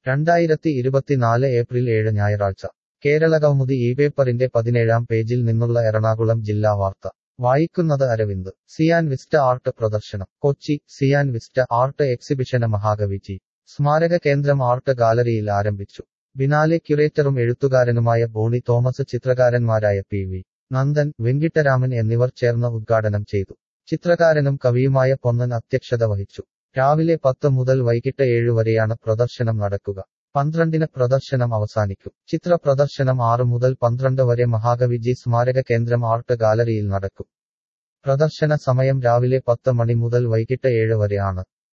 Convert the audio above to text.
രണ്ടായിരത്തി ഇരുപത്തിനാല് ഏപ്രിൽ ഏഴ് ഞായറാഴ്ച കേരളകൗമുദി ഈ പേപ്പറിന്റെ പതിനേഴാം പേജിൽ നിന്നുള്ള എറണാകുളം ജില്ലാ വാർത്ത വായിക്കുന്നത് അരവിന്ദ് സിയാൻ വിസ്റ്റ ആർട്ട് പ്രദർശനം കൊച്ചി സിയാൻ വിസ്റ്റ ആർട്ട് എക്സിബിഷന് മഹാകവി ജി സ്മാരക കേന്ദ്രം ആർട്ട് ഗാലറിയിൽ ആരംഭിച്ചു ബിനാലെ ക്യുറേറ്ററും എഴുത്തുകാരനുമായ ബോണി തോമസ് ചിത്രകാരന്മാരായ പി വി നന്ദൻ വെങ്കിട്ടരാമൻ എന്നിവർ ചേർന്ന് ഉദ്ഘാടനം ചെയ്തു ചിത്രകാരനും കവിയുമായ പൊന്നൻ അധ്യക്ഷത വഹിച്ചു രാവിലെ പത്ത് മുതൽ വൈകിട്ട് ഏഴ് വരെയാണ് പ്രദർശനം നടക്കുക പന്ത്രണ്ടിന് പ്രദർശനം അവസാനിക്കും ചിത്ര പ്രദർശനം ആറ് മുതൽ പന്ത്രണ്ട് വരെ മഹാകവി ജി സ്മാരക കേന്ദ്രം ആർട്ട് ഗാലറിയിൽ നടക്കും പ്രദർശന സമയം രാവിലെ പത്ത് മണി മുതൽ വൈകിട്ട് ഏഴ് വരെ ആണ്